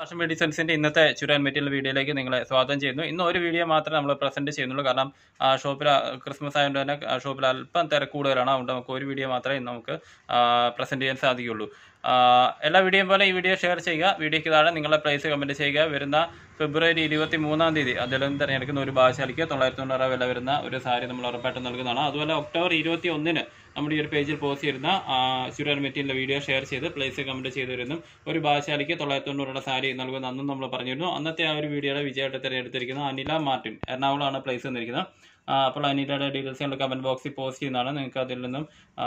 fashion മെഡിസിൻസിന്റെ ഇന്നത്തെ ചുരാൻ material വീഡിയോയിലേക്ക് നിങ്ങളെ സ്വാഗതം ചെയ്യുന്നു ഇന്ന് ഒരു വീഡിയോ മാത്രമേ നമ്മൾ പ്രസന്റ് ചെയ്യുന്നുള്ളൂ കാരണം ആ, ഷോപ്പിൽ ആ, ക്രിസ്മസ് ആയതുകൊണ്ട് തന്നെ ആ, ഷോപ്പിൽ അല്പം തിരക്ക് കൂടുതലാണ് അതുകൊണ്ട് നമുക്ക് ഒരു വീഡിയോ മാത്രമേ ഇന്ന് നമുക്ക് പ്രസന്റ് ചെയ്യാൻ സാധിക്കുള്ളൂ ആ, എല്ലാ വീഡിയോയും പോലെ ഈ വീഡിയോ ഷെയർ ചെയ്യുക വീഡിയോയ്ക്ക് താഴെ നിങ്ങളുടെ പ്രൈസ് കമന്റ് ചെയ്യുക വരുന്ന ഫെബ്രുവരി ഇരുപത്തി മൂന്നാം തീയതി അതിലും തിരഞ്ഞെടുക്കുന്ന ഒരു ഭാഷാലിക്ക് തൊള്ളായിരത്തി തൊണ്ണൂറ് വില വരുന്ന ഒരു സാരി നമ്മൾ ഉറപ്പായിട്ടും നൽകുന്നതാണ് അതുപോലെ ഒക്ടോബർ ഇരുപത്തി ഒന്നിന് നമ്മുടെ ഈ ഒരു പേജിൽ പോസ്റ്റ് ചെയ്യുന്ന ചുരാൻ മെറ്റീരിയൽ വീഡിയോ ഷെയർ ചെയ്ത് പ്ലേസ് കമന്റ് ചെയ്തു വരുന്നു ഒരു ഭാഷാലിക്ക് തൊള്ളായിരത്തി തൊണ്ണൂറുടെ സാരി നൽകുന്ന അന്നും നമ്മൾ പറഞ്ഞിരുന്നു അന്നത്തെ ആ ഒരു വീഡിയോയുടെ വിജയമായിട്ട് തിരഞ്ഞെടുത്തിരിക്കുന്നത് അനില മാർട്ടിൻ എറണാകുളമാണ് പ്ലേസ് വന്നിരിക്കുന്നത് ആ, അപ്പോൾ അനിലയുടെ ഡീറ്റെയിൽസ് ഞങ്ങൾ കമന്റ് ബോക്സിൽ പോസ്റ്റ് ചെയ്യുന്നതാണ് നിങ്ങൾക്ക് അതിൽ നിന്നും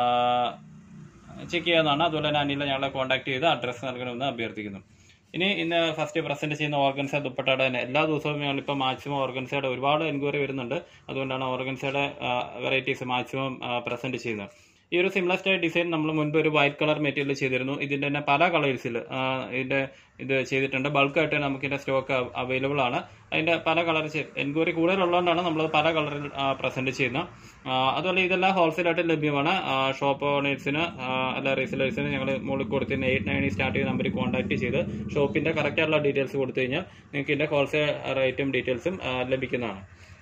ചെക്ക് ചെയ്യാവുന്നതാണ് അതുപോലെ തന്നെ അനില ഞങ്ങളെ കോൺടാക്ട് ചെയ്ത് അഡ്രസ്സ് നൽകണമെന്ന് അഭ്യർത്ഥിക്കുന്നു ഇനി ഇന്ന് ഫസ്റ്റ് പ്രസന്റ് ചെയ്യുന്ന ഓർഗൻസ ദുപ്പട്ടയുടെ തന്നെ എല്ലാ ദിവസവും ഞങ്ങളിപ്പോൾ മാക്സിമം ഓർഗൻസയുടെ ഒരുപാട് എൻക്വയറി വരുന്നുണ്ട് അതുകൊണ്ടാണ് ഓർഗൻസയുടെ വെറൈറ്റീസ് മാക്സിമം പ്രസന്റ് ചെയ്യുന്നത് ഈ ഒരു സിമിലർ സ്റ്റൈൽ ഡിസൈൻ നമ്മൾ മുൻപ് ഒരു വൈറ്റ് കളർ മെറ്റീരിയൽ ചെയ്തിരുന്നു ഇതിന്റെ തന്നെ പല കളേഴ്സിൽ ഇതിന്റെ ഇത് ചെയ്തിട്ടുണ്ട് ബൾക്കായിട്ട് നമുക്ക് ഇതിന്റെ സ്റ്റോക്ക് അവൈലബിൾ ആണ് അതിന്റെ പല കളർ എൻക്വയറി കൂടുതലുള്ളതുകൊണ്ടാണ് നമ്മൾ പല കളറിൽ പ്രസന്റ് ചെയ്യുന്നത് ആ, അതുപോലെ ഇതെല്ലാം ഹോൾസെയിൽ ആയിട്ട് ലഭ്യമാണ് ഷോപ്പ് ഓണേഴ്സിന് അല്ല റീസെലേഴ്സിന് ഞങ്ങൾ മുകളിൽ കൊടുത്തിരുന്ന എയ്റ്റ് നയൻ സ്റ്റാർട്ട് ചെയ്ത നമ്പറിൽ കോൺടാക്ട് ചെയ്ത് ഷോപ്പിന്റെ കറക്റ്റ് ആയിട്ടുള്ള ഡീറ്റെയിൽസ് കൊടുത്തു കഴിഞ്ഞാൽ നിങ്ങൾക്ക് ഇതിന്റെ ഹോൾസെയിൽ റേറ്റും ഡീറ്റെയിൽസും ലഭിക്കുന്നതാണ്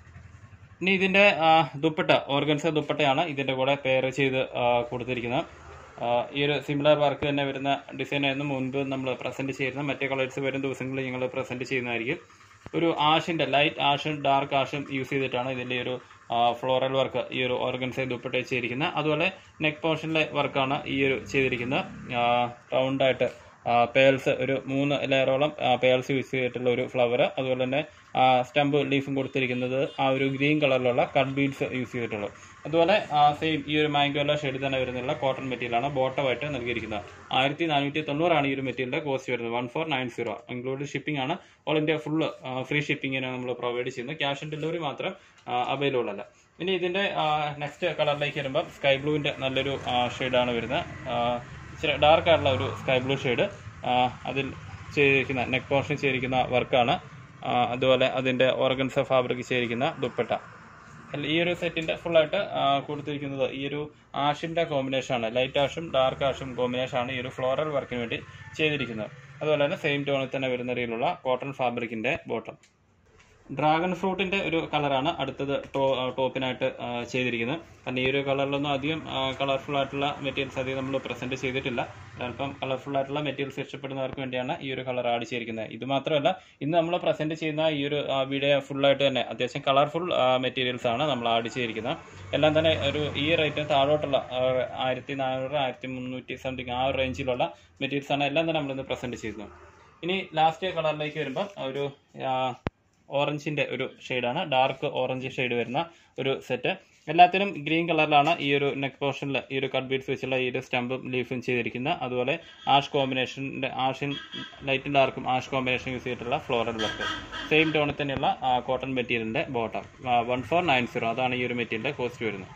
ഇനി ഇതിന്റെ ആ, ദുപ്പട്ട ഓർഗൻസ ദുപ്പട്ടയാണ് ഇതിന്റെ കൂടെ പെയർ ചെയ്ത് ആ, കൊടുത്തിരിക്കുന്നത് ആ, ഈ ഒരു സിമിലർ വർക്ക് തന്നെ വരുന്ന ഡിസൈൻ ആയിരുന്നു മുൻപ് നമ്മൾ പ്രസന്റ് ചെയ്യുന്ന മറ്റേ കളേഴ്സ് വരും ദിവസങ്ങളിൽ ഞങ്ങൾ പ്രസന്റ് ചെയ്യുന്നതായിരിക്കും ഒരു ആഷിന്റെ ലൈറ്റ് ആഷും ഡാർക്ക് ആഷും യൂസ് ചെയ്തിട്ടാണ് ഇതിന്റെ ഒരു ഫ്ലോറൽ വർക്ക് ഈ ഒരു ഓർഗൻസൈ ദുപ്പട്ട ചെയ്തിരിക്കുന്നത് അതുപോലെ നെക്ക് പോർഷനിലെ വർക്കാണ് ഈ ഒരു ചെയ്തിരിക്കുന്നത് റൗണ്ടായിട്ട് പേൾസ് ഒരു മൂന്ന് ലെയറോളം പേൾസ് യൂസ് ചെയ്തിട്ടുള്ള ഒരു ഫ്ലവർ അതുപോലെ തന്നെ സ്റ്റംപ് ലീഫും കൊടുത്തിരിക്കുന്നത് ആ ഒരു ഗ്രീൻ കളറിലുള്ള കട്ട് ബീഡ്സ് യൂസ് ചെയ്തിട്ടുള്ളത് അതുപോലെ സെയിം ഈ ഒരു മാംഗോല ഷെയ്ഡ് തന്നെ വരുന്നുള്ള കോട്ടൺ മെറ്റീരിയലാണ് ബോട്ടമായിട്ട് നൽകിയിരിക്കുന്നത് ആയിരത്തി നാനൂറ്റി തൊണ്ണൂറാണ് ഈ ഒരു മെറ്റീരിയലിന്റെ കോസ്റ്റ് വരുന്നത് one four nine zero include shipping ആണ് ഓൾ ഇന്ത്യ ഫുള്ള് ഫ്രീ ഷിപ്പിങ്ങിന് നമ്മൾ പ്രൊവൈഡ് ചെയ്യുന്നത് ക്യാഷ് ഓൺ ഡെലിവറി മാത്രം അവൈലബിൾ അല്ല ഇനി ഇതിന്റെ നെക്സ്റ്റ് കളറിലേക്ക് വരുമ്പോൾ സ്കൈ ബ്ലൂവിന്റെ നല്ലൊരു ഷെയ്ഡാണ് വരുന്നത് ആ, ഇച്ചിരി ഡാർക്ക് ആയിട്ടുള്ള ഒരു സ്കൈ ബ്ലൂ ഷെയ്ഡ് അതിൽ ചെയ്തിരിക്കുന്ന നെക്ക് പോർഷൻ ചെയ്തിരിക്കുന്ന വർക്കാണ് അതുപോലെ അതിന്റെ ഓർഗൻസ ഫാബ്രിക് ചെയ്തിരിക്കുന്ന ദുപ്പട്ട അല്ല, ഈ ഒരു സെറ്റിന്റെ ഫുൾ ആയിട്ട് ആ, കൊടുത്തിരിക്കുന്നത് ഈ ഒരു ആഷിന്റെ കോമ്പിനേഷൻ ആണ് ലൈറ്റ് ആഷും ഡാർക്ക് ആഷും കോമ്പിനേഷൻ ആണ് ഈ ഒരു ഫ്ലോറൽ വർക്കിന് വേണ്ടി ചെയ്തിരിക്കുന്നത് അതുപോലെ തന്നെ സെയിം ടോണിൽ തന്നെ വരുന്ന രീതിയിലുള്ള കോട്ടൺ ഫാബ്രിക്കിന്റെ ബോട്ടം ഡ്രാഗൺ ഫ്രൂട്ടിന്റെ ഒരു കളറാണ് അടുത്തത് ടോ- ആ, ടോപ്പിനായിട്ട് ആ, ചെയ്തിരിക്കുന്നത് കാരണം ഈ ഒരു കളറിലൊന്നും അധികം കളർഫുൾ ആയിട്ടുള്ള മെറ്റീരിയൽസ് അധികം നമ്മൾ പ്രസന്റ് ചെയ്തിട്ടില്ല അല്പം കളർഫുൾ ആയിട്ടുള്ള മെറ്റീരിയൽസ് ഇഷ്ടപ്പെടുന്നവർക്ക് വേണ്ടിയാണ് ഈ ഒരു കളർ ആഡ് ചെയ്തിരിക്കുന്നത് ഇത് മാത്രമല്ല ഇന്ന് നമ്മൾ പ്രസന്റ് ചെയ്യുന്ന ഈ ഒരു ആ, വീഡിയോ full ആയിട്ട് തന്നെ അത്യാവശ്യം കളർഫുൾ മെറ്റീരിയൽസ് ആണ് നമ്മൾ ആഡ് ചെയ്തിരിക്കുന്നത് എല്ലാം തന്നെ ഒരു ഈ റേറ്റിന് താഴോട്ടുള്ള ആയിരത്തി നാനൂറ് ആയിരത്തി മുന്നൂറ്റി സംതിങ് ആ ഒരു റേഞ്ചിലുള്ള മെറ്റീരിയൽസ് ആണ് എല്ലാം തന്നെ നമ്മളിന്ന് പ്രസന്റ് ചെയ്യുന്നത് ഇനി ലാസ്റ്റ് കളറിലേക്ക് വരുമ്പോൾ ഒരു ആ, ഓറഞ്ചിന്റെ ഒരു ഷെയ്ഡാണ് ഡാർക്ക് ഓറഞ്ച് ഷെയ്ഡ് വരുന്ന ഒരു സെറ്റ് എല്ലാത്തിനും ഗ്രീൻ കളറിലാണ് ഈ ഒരു നെക്ക് പോർഷനിൽ ഈ ഒരു കട്ട് ബീഡ്സ് വെച്ചുള്ള ഈ ഒരു സ്റ്റമ്പും ലീഫും ചെയ്തിരിക്കുന്നത് അതുപോലെ ആഷ് കോമ്പിനേഷൻ്റെ ആഷിൻ ലൈറ്റും ഡാർക്കും ആഷ് കോമ്പിനേഷൻ യൂസ് ചെയ്തിട്ടുള്ള ഫ്ലോറൽ വർക്ക് സെയിം ടോണിൽ തന്നെയുള്ള കോട്ടൺ മെറ്റീരിയലിന്റെ bottom one four nine zero അതാണ് ഈ ഒരു മെറ്റീരിയലിന്റെ കോസ്റ്റ് വരുന്നത്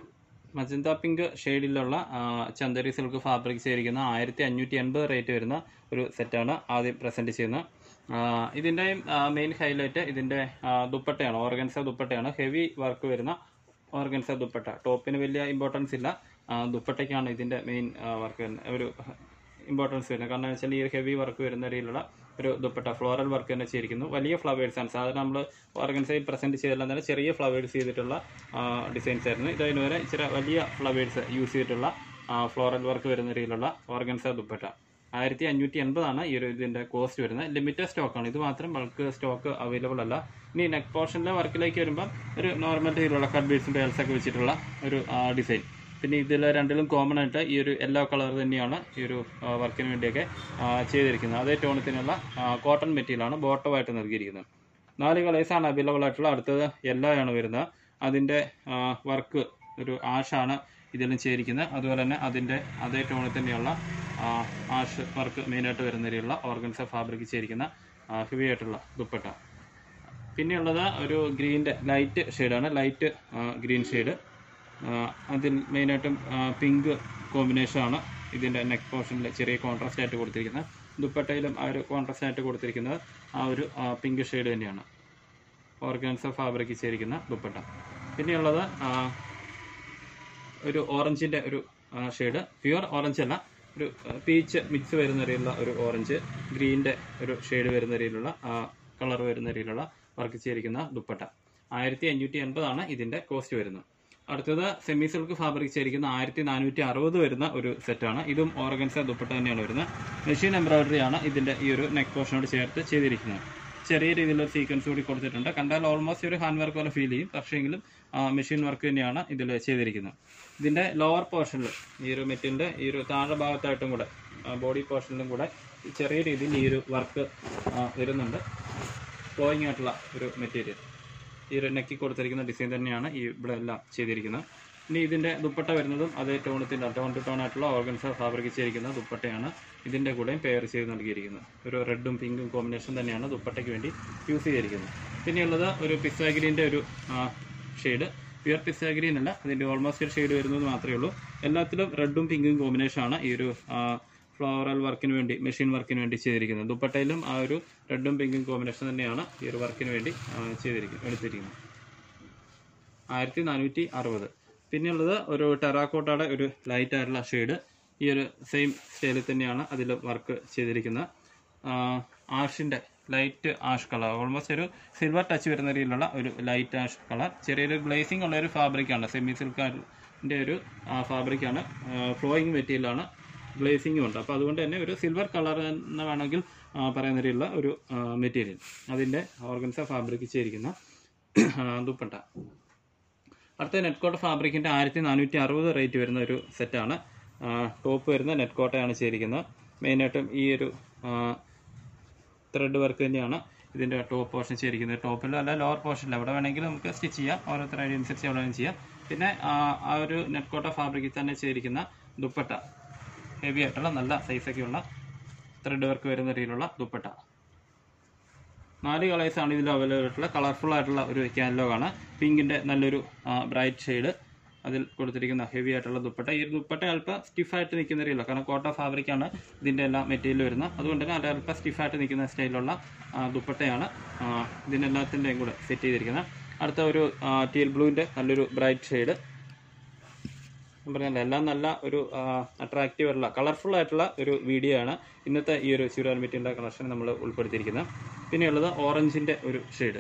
മജന്ത പിങ്ക് ഷെയ്ഡിലുള്ള ചന്ദരി സിൽക്ക് ഫാബ്രിക് ചെയ്തിരിക്കുന്ന ആയിരത്തി അഞ്ഞൂറ്റി എൺപത് റേറ്റ് വരുന്ന ഒരു സെറ്റാണ് ആദ്യം പ്രസന്റ് ചെയ്യുന്നത് ആ, ഇതിന്റെ മെയിൻ ഹൈലൈറ്റ് ഇതിന്റെ ആ, ദുപ്പട്ടയാണ് ഓർഗൻസ ദുപ്പട്ടയാണ് ഹെവി വർക്ക് വരുന്ന ഓർഗൻസ ദുപ്പട്ട ടോപ്പിന് വലിയ ഇമ്പോർട്ടൻസ് ഇല്ല ആ, ദുപ്പട്ടയ്ക്കാണ് ഇതിന്റെ മെയിൻ വർക്ക് ഒരു ഇമ്പോർട്ടൻസ് വരുന്നത് കാരണം എന്ന് വെച്ചാൽ ഈ ഹെവി വർക്ക് വരുന്ന രീതിയിലുള്ള ഒരു ദുപ്പട്ട ഫ്ലോറൽ വർക്ക് തന്നെ ചെയ്തിരിക്കുന്നു വലിയ ഫ്ലവേഴ്സ് ആണ് സാധാരണ നമ്മൾ ഓർഗൻസൈൽ പ്രസന്റ് ചെയ്തെല്ലാം തന്നെ ചെറിയ ഫ്ലവേഴ്സ് ചെയ്തിട്ടുള്ള ഡിസൈൻസ് ആയിരുന്നു ഇത് അതിന് വരെ ഇച്ചിരി വലിയ ഫ്ലവേഴ്സ് യൂസ് ചെയ്തിട്ടുള്ള ഫ്ലോറൽ വർക്ക് വരുന്ന രീതിയിലുള്ള ഓർഗൻസ ദുപ്പട്ട ആയിരത്തി അഞ്ഞൂറ്റി എൺപതാണ് ഈ ഒരു ഇതിന്റെ കോസ്റ്റ് വരുന്നത് ലിമിറ്റഡ് സ്റ്റോക്കാണ് ഇത് മാത്രം ബൾക്ക് സ്റ്റോക്ക് അവൈലബിൾ അല്ല ഇനി നെക്ക് പോർഷനിലെ വർക്കിലേക്ക് വരുമ്പോൾ ഒരു നോർമൽ രീതിയിലുള്ള കട്ട് ബീഡ്സും ബേൽസ് ഒക്കെ വെച്ചിട്ടുള്ള ഒരു ഡിസൈൻ പിന്നെ ഇതിൽ രണ്ടിലും കോമൺ ആയിട്ട് ഈ ഒരു യെല്ലോ കളർ തന്നെയാണ് ഈ ഒരു വർക്കിന് വേണ്ടിയൊക്കെ ആ, ചെയ്തിരിക്കുന്നത് അതേ ടോണത്തിനുള്ള കോട്ടൺ മെറ്റീരിയലാണ് ബോട്ടമായിട്ട് നൽകിയിരിക്കുന്നത് നാല് കളേഴ്സാണ് അവൈലബിൾ ആയിട്ടുള്ള അടുത്തത് യെല്ലോ ആണ് വരുന്നത് അതിൻ്റെ വർക്ക് ഒരു ആഷാണ് ഇതിലും ചെയ്തിരിക്കുന്നത് അതുപോലെ തന്നെ അതിൻ്റെ അതേ ടോണിൽ തന്നെയുള്ള ആ, ആഷ് വർക്ക് മെയിനായിട്ട് വരുന്ന രീതിയിലുള്ള ഓർഗൻസ ഫാബ്രിക് ചെയ്തിരിക്കുന്ന ഹെവി ആയിട്ടുള്ള ദുപ്പട്ട പിന്നെയുള്ളത് ഒരു ഗ്രീൻ്റെ ലൈറ്റ് ഷെയ്ഡാണ് ലൈറ്റ് ഗ്രീൻ ഷെയ്ഡ് അതിൽ മെയിനായിട്ടും പിങ്ക് കോമ്പിനേഷനാണ് ഇതിൻ്റെ നെക്ക് പോർഷനിൽ ചെറിയ കോൺട്രാസ്റ്റ് ആയിട്ട് കൊടുത്തിരിക്കുന്നത് ദുപ്പട്ടയിലും ആ ഒരു കോൺട്രാസ്റ്റ് ആയിട്ട് കൊടുത്തിരിക്കുന്നത് ആ ഒരു പിങ്ക് ഷെയ്ഡ് തന്നെയാണ് ഓർഗാൻസ ഫാബ്രിക് ചെയ്തിരിക്കുന്ന ദുപ്പട്ട പിന്നെയുള്ളത് ആ, ഒരു ഓറഞ്ചിൻ്റെ ഒരു ഷെയ്ഡ് പ്യുവർ ഓറഞ്ച് അല്ല ഒരു പീച്ച് മിക്സ് വരുന്ന രീതിയിലുള്ള ഒരു ഓറഞ്ച് ഗ്രീൻ്റെ ഒരു ഷെയ്ഡ് വരുന്ന രീതിയിലുള്ള കളർ വരുന്ന രീതിയിലുള്ള വർക്ക് ചെയ്തിരിക്കുന്ന ദുപ്പട്ട ആയിരത്തി അഞ്ഞൂറ്റി എൺപതാണ് ഇതിന്റെ കോസ്റ്റ് വരുന്നത് അടുത്തത് സെമി സിൽക്ക് ഫാബ്രിക് ചെയ്തിരിക്കുന്ന ആയിരത്തി നാനൂറ്റി അറുപത് വരുന്ന ഒരു സെറ്റാണ് ഇതും ഓർഗൻസ ദുപ്പട്ട തന്നെയാണ് വരുന്നത് മെഷീൻ എംബ്രോയിഡറി ആണ് ഇതിന്റെ ഈ ഒരു നെക്ക് പോർഷനോട് ചേർത്ത് ചെയ്തിരിക്കുന്നത് ചെറിയ രീതിയിലുള്ള സീക്വൻസ് കൂടി കൊടുത്തിട്ടുണ്ട് കണ്ടാൽ ഓൾമോസ്റ്റ് ഒരു ഹാൻഡ് വർക്ക് പോലെ ഫീൽ ചെയ്യും പക്ഷേങ്കിലും മെഷീൻ വർക്ക് തന്നെയാണ് ഇതിൽ ചെയ്തിരിക്കുന്നത് ഇതിന്റെ ലോവർ പോർഷനിൽ ഈ ഒരു മെറ്റീരിയലിന്റെ ഈ ഒരു താഴെ ഭാഗത്തായിട്ടും കൂടെ ബോഡി പോർഷനിലും കൂടെ ചെറിയ രീതിയിൽ ഈ ഒരു വർക്ക് വരുന്നുണ്ട് ഫ്ലോയിങ് ആയിട്ടുള്ള ഒരു മെറ്റീരിയൽ ഈ ഒരു നെക്കി കൊടുത്തിരിക്കുന്ന ഡിസൈൻ തന്നെയാണ് ഈ ഇവിടെ എല്ലാം ചെയ്തിരിക്കുന്നത് ഇനി ഇതിന്റെ ദുപ്പട്ട വരുന്നതും അതേ ടോണത്തിന്റെ ടോൺ ടു ടോൺ ആയിട്ടുള്ള ഓർഗൻസ ഫാബ്രിക് ചെയ്തിരിക്കുന്ന ദുപ്പട്ടയാണ് ഇതിന്റെ കൂടെയും പെയർ ചെയ്ത് നൽകിയിരിക്കുന്നത് ഒരു റെഡും പിങ്കും കോമ്പിനേഷൻ തന്നെയാണ് ദുപ്പട്ടയ്ക്ക് വേണ്ടി യൂസ് ചെയ്തിരിക്കുന്നത് പിന്നെയുള്ളത് ഒരു പിസ്സാഗ്രീൻ്റെ ഒരു ഷെയ്ഡ് പ്യുവർ പിസ്സാഗ്രീൻ അല്ല അതിന്റെ ഓൾമോസ്റ്റ് ഒരു ഷെയ്ഡ് വരുന്നത് മാത്രമേ ഉള്ളൂ എല്ലാത്തിലും റെഡും പിങ്കും കോമ്പിനേഷൻ ആണ് ഈ ഒരു ഫ്ലോറൽ വർക്കിന് വേണ്ടി മെഷീൻ വർക്കിന് വേണ്ടി ചെയ്തിരിക്കുന്നത് ദുപ്പട്ടയിലും ആ ഒരു റെഡും പിങ്കും കോമ്പിനേഷൻ തന്നെയാണ് ഈ ഒരു വർക്കിന് വേണ്ടി ആ, ചെയ്തിരിക്കുന്നത് എടുത്തിരിക്കുന്നത് ആയിരത്തി നാനൂറ്റി അറുപത് പിന്നെയുള്ളത് ഒരു ടെറാക്കോട്ടയുടെ ഒരു ലൈറ്റ് ആയിട്ടുള്ള ഷെയ്ഡ് ഈ ഒരു സെയിം സ്റ്റൈലിൽ തന്നെയാണ് അതിൽ വർക്ക് ചെയ്തിരിക്കുന്നത് ആഷിന്റെ ലൈറ്റ് ആഷ് കളർ ഓൾമോസ്റ്റ് ഒരു സിൽവർ ടച്ച് വരുന്ന രീതിയിലുള്ള ഒരു ലൈറ്റ് ആഷ് കളർ ചെറിയൊരു ഗ്ലേസിംഗ് ഉള്ള ഒരു ഫാബ്രിക്കാണ് സെമി സിൽക്കിന്റെ ഒരു ഫാബ്രിക്കാണ് ഫ്ലോയിങ് മെറ്റീരിയലാണ് ഗ്ലേസിംഗും ഉണ്ട് അപ്പോൾ അതുകൊണ്ട് തന്നെ ഒരു സിൽവർ കളർ എന്ന് വേണമെങ്കിൽ ആ, പറയുന്ന രീതിയിലുള്ള ഒരു മെറ്റീരിയൽ അതിന്റെ ഓർഗൻസ ഫാബ്രിക് ചെയ്തിരിക്കുന്ന ആ, ദുപ്പട്ട അടുത്ത നെറ്റ് കോട്ട ഫാബ്രിക്കിന്റെ ആയിരത്തി നാനൂറ്റി അറുപത് റേറ്റ് വരുന്ന ഒരു സെറ്റാണ് ടോപ്പ് വരുന്ന നെറ്റ് കോട്ടയാണ് ചെയ്തിരിക്കുന്നത് മെയിനായിട്ടും ഈ ഒരു ത്രെഡ് വർക്ക് തന്നെയാണ് ഇതിന്റെ ടോപ്പ് പോർഷൻ ചെയ്തിരിക്കുന്നത് ടോപ്പിലോ അല്ല ലോവർ പോർഷനിൽ എവിടെ വേണമെങ്കിലും നമുക്ക് സ്റ്റിച്ച് ചെയ്യാം ഓരോരുത്തർ ഐഡിയ അനുസരിച്ച് എവിടെ വേണമെങ്കിലും ചെയ്യാം പിന്നെ ആ ആ ഒരു നെറ്റ് കോട്ട ഫാബ്രിക്കിൽ തന്നെ ചെയ്തിരിക്കുന്ന ദുപ്പട്ട ഹെവി ആയിട്ടുള്ള നല്ല സൈസൊക്കെയുള്ള ത്രെഡ് വർക്ക് വരുന്ന രീതിയിലുള്ള ദുപ്പട്ട നാല് കളേഴ്സ് ആണ് ഇതിൽ അവൈലബിൾ ആയിട്ടുള്ള കളർഫുൾ ആയിട്ടുള്ള ഒരു കാറ്റലോഗ് ആണ് പിങ്കിന്റെ നല്ലൊരു ബ്രൈറ്റ് ഷെയ്ഡ് അതിൽ കൊടുത്തിരിക്കുന്ന ഹെവി ആയിട്ടുള്ള ദുപ്പട്ട ഈ ഒരു ദുപ്പട്ട അല്പം സ്റ്റിഫായിട്ട് നിൽക്കുന്ന രീതിയിലുള്ള കാരണം കോട്ട ഫാബ്രിക് ആണ് ഇതിന്റെ എല്ലാ മെറ്റീരിയൽ വരുന്നത് അതുകൊണ്ട് തന്നെ അത് അല്പം സ്റ്റിഫായിട്ട് നിൽക്കുന്ന സ്റ്റൈലിലുള്ള ആ, ദുപ്പട്ടയാണ് ആ, ഇതിനെല്ലാത്തിൻ്റെയും കൂടെ സെറ്റ് ചെയ്തിരിക്കുന്നത് അടുത്ത ഒരു ടീൽ ബ്ലൂവിന്റെ നല്ലൊരു ബ്രൈറ്റ് ഷെയ്ഡ് ഞാൻ പറഞ്ഞല്ലോ എല്ലാം നല്ല ഒരു അട്രാക്റ്റീവ് ആയിട്ടുള്ള കളർഫുൾ ആയിട്ടുള്ള ഒരു വീഡിയോ ആണ് ഇന്നത്തെ ഈ ഒരു ചുരാൻ മെറ്റീരിയലിന്റെ കളക്ഷൻ നമ്മൾ ഉൾപ്പെടുത്തിയിരിക്കുന്നത് പിന്നെയുള്ളത് ഓറഞ്ചിന്റെ ഒരു ഷെയ്ഡ്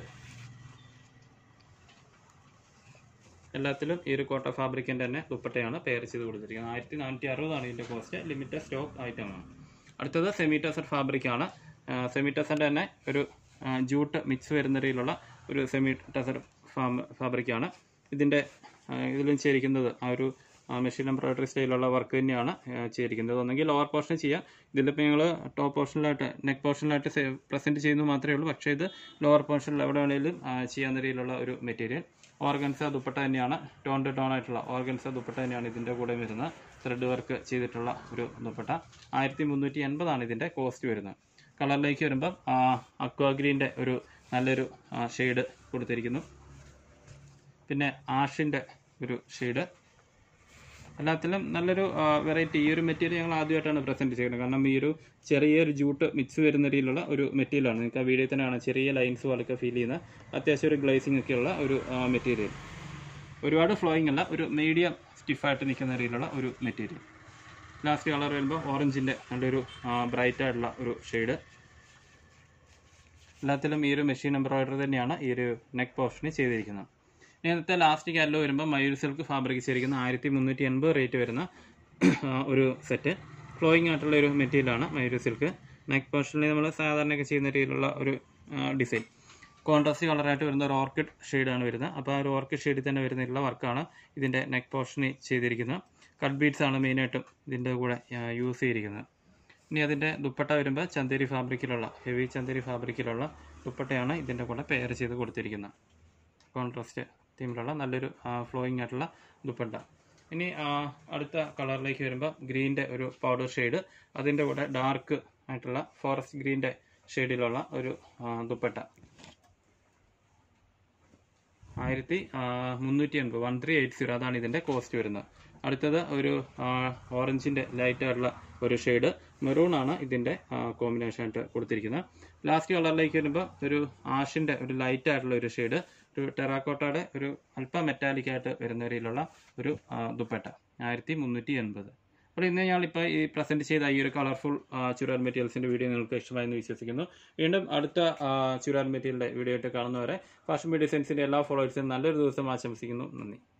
എല്ലാത്തിലും ഈ ഒരു കോട്ട ഫാബ്രിക്കിന്റെ തന്നെ ദുപ്പട്ടയാണ് പെയർ ചെയ്ത് കൊടുത്തിരിക്കുന്നത് ആയിരത്തി നാനൂറ്റി അറുപതാണ് ഇതിന്റെ കോസ്റ്റ് ലിമിറ്റഡ് സ്റ്റോക്ക് ഐറ്റമാണ് അടുത്തത് സെമിറ്റസർ ഫാബ്രിക് ആണ് സെമിറ്റസറിന്റെ തന്നെ ഒരു ആ, ജൂട്ട് മിക്സ് വരുന്ന രീതിയിലുള്ള ഒരു സെമി ടസർ ഫാബ്രിക് ആണ് ഇതിന്റെ ആ, ഇതിലും ചെയ്തിരിക്കുന്നത് ആ ഒരു മെഷീൻ എംബ്രോയിഡറി സ്റ്റൈലുള്ള വർക്ക് തന്നെയാണ് ആ, ചെയ്തിരിക്കുന്നത് ഒന്നെങ്കിൽ ലോവർ പോർഷൻ ചെയ്യാം ഇതിലിപ്പോൾ ഞങ്ങൾ ടോപ്പ് പോർഷനിലായിട്ട് നെക്ക് പോർഷനിലായിട്ട് പ്രസന്റ് ചെയ്യുന്നത് മാത്രമേ ഉള്ളൂ പക്ഷേ ഇത് ലോവർ പോർഷനിൽ എവിടെ വേണമെങ്കിലും ആ, ചെയ്യാവുന്ന രീതിയിലുള്ള ഒരു മെറ്റീരിയൽ ഓർഗൻസ ദുപ്പട്ട തന്നെയാണ് ടോൺ ടു ടോൺ ആയിട്ടുള്ള ഓർഗൻസ ദുപ്പട്ട തന്നെയാണ് ഇതിന്റെ കൂടെ വരുന്ന ത്രെഡ് വർക്ക് ചെയ്തിട്ടുള്ള ഒരു ദുപ്പട്ട ആയിരത്തി മുന്നൂറ്റി എൺപതാണ് ഇതിന്റെ കോസ്റ്റ് വരുന്നത് കളറിലേക്ക് വരുമ്പം അക്വാഗ്രീന്റെ ഒരു നല്ലൊരു ഷെയ്ഡ് കൊടുത്തിരിക്കുന്നു പിന്നെ ആഷിന്റെ ഒരു ഷെയ്ഡ് എല്ലാത്തിലും നല്ലൊരു വെറൈറ്റി ഈ ഒരു മെറ്റീരിയൽ ഞങ്ങൾ ആദ്യമായിട്ടാണ് പ്രസന്റ് ചെയ്യുന്നത് കാരണം ഈ ഒരു ചെറിയൊരു ജൂട്ട് മിക്സ് വരുന്ന രീതിയിലുള്ള ഒരു മെറ്റീരിയലാണ് നിങ്ങൾക്ക് ആ വീഡിയോയിൽ തന്നെ കാണാം ചെറിയ ലൈൻസ് പോലൊക്കെ ഫീൽ ചെയ്യുന്ന അത്യാവശ്യം ഒരു ഗ്ലേസിംഗ് ഒക്കെയുള്ള ഒരു മെറ്റീരിയൽ ഒരുപാട് ഫ്ലോയിങ് അല്ല ഒരു മീഡിയം സ്റ്റിഫായിട്ട് നിൽക്കുന്ന രീതിയിലുള്ള ഒരു മെറ്റീരിയൽ ലാസ്റ്റ് കളർ വരുമ്പോൾ ഓറഞ്ചിന്റെ നല്ലൊരു ബ്രൈറ്റ് ആയിട്ടുള്ള ഒരു ഷെയ്ഡ് എല്ലാത്തിലും ഈ ഒരു മെഷീൻ എംബ്രോയിഡറി തന്നെയാണ് ഈ ഒരു നെക്ക് പോർഷന് ചെയ്തിരിക്കുന്നത് ഇനി ഇന്നത്തെ ലാസ്റ്റ് കാറ്റലോ വരുമ്പോൾ മയൂർ സിൽക്ക് ഫാബ്രിക് ചെയ്തിരിക്കുന്ന ആയിരത്തി മുന്നൂറ്റി എൺപത് റേറ്റ് വരുന്ന ആ, ഒരു സെറ്റ് ഫ്ലോയിങ് ആയിട്ടുള്ള ഒരു മെറ്റീരിയലാണ് മയൂർ സിൽക്ക് നെക്ക് പോർഷനിൽ നമ്മൾ സാധാരണയൊക്കെ ചെയ്യുന്ന രീതിയിലുള്ള ഒരു ഡിസൈൻ കോൺട്രാസ്റ്റ് കളറായിട്ട് വരുന്ന ഒരു ഓർക്കിഡ് ഷെയ്ഡാണ് വരുന്നത് അപ്പോൾ ആ ഒരു ഓർക്കിഡ് ഷെയ്ഡിൽ തന്നെ വരുന്നിട്ടുള്ള വർക്കാണ് ഇതിൻ്റെ നെക്ക് പോർഷനിൽ ചെയ്തിരിക്കുന്നത് കട്ട് ബീഡ്സ് ആണ് മെയിനായിട്ടും ഇതിൻ്റെ കൂടെ യൂസ് ചെയ്തിരിക്കുന്നത് ഇനി അതിൻ്റെ ദുപ്പട്ട വരുമ്പോൾ ചന്തേരി ഫാബ്രിക്കിലുള്ള ഹെവി ചന്തേരി ഫാബ്രിക്കിലുള്ള ദുപ്പട്ടയാണ് ഇതിൻ്റെ കൂടെ പെയർ ചെയ്ത് കൊടുത്തിരിക്കുന്നത് കോൺട്രാസ്റ്റ് തീമിലുള്ള നല്ലൊരു ഫ്ലോയിങ് ആയിട്ടുള്ള ദുപ്പട്ട ഇനി ആ, അടുത്ത കളറിലേക്ക് വരുമ്പോൾ ഗ്രീൻ്റെ ഒരു പൗഡർ ഷെയ്ഡ് അതിൻ്റെ കൂടെ ഡാർക്ക് ആയിട്ടുള്ള ഫോറസ്റ്റ് ഗ്രീൻ്റെ ഷെയ്ഡിലുള്ള ഒരു ആ, ദുപ്പട്ട ആയിരത്തി മുന്നൂറ്റി എൺപത് വൺ ത്രീ എയ്റ്റ് സീറോ അതാണ് ഇതിന്റെ കോസ്റ്റ് വരുന്നത് അടുത്തത് ഒരു ഓറഞ്ചിന്റെ ലൈറ്റ് ആയിട്ടുള്ള ഒരു ഷെയ്ഡ് മെറൂൺ ആണ് ഇതിന്റെ കോമ്പിനേഷൻ ആയിട്ട് കൊടുത്തിരിക്കുന്നത് ലാസ്റ്റ് കളറിലേക്ക് വരുമ്പോൾ ഒരു ആഷിന്റെ ഒരു ലൈറ്റ് ആയിട്ടുള്ള ഒരു ഷെയ്ഡ് ഒരു ടെറാക്കോട്ടയുടെ ഒരു അല്പം മെറ്റാലിക് ആയിട്ട് വരുന്ന രീതിയിലുള്ള ഒരു ആ, ദുപ്പട്ട ആയിരത്തി മുന്നൂറ്റി എൺപത് അപ്പോൾ ഇന്ന് ഞങ്ങളിപ്പോൾ ഈ പ്രസന്റ് ചെയ്ത ഈ ഒരു കളർഫുൾ ചുരിദാർ മെറ്റീരിയൽസിന്റെ വീഡിയോ നിങ്ങൾക്ക് ഇഷ്ടമായെന്ന് വിശ്വസിക്കുന്നു വീണ്ടും അടുത്ത ആ, ചുരിദാർ മെറ്റീരിയലിന്റെ വീഡിയോ ആയിട്ട് കാണുന്നവരെ ഫാഷൻ ബി ഡിസൈൻസിന്റെ എല്ലാ ഫോളോവേഴ്സിനും നല്ലൊരു ദിവസം ആശംസിക്കുന്നു നന്ദി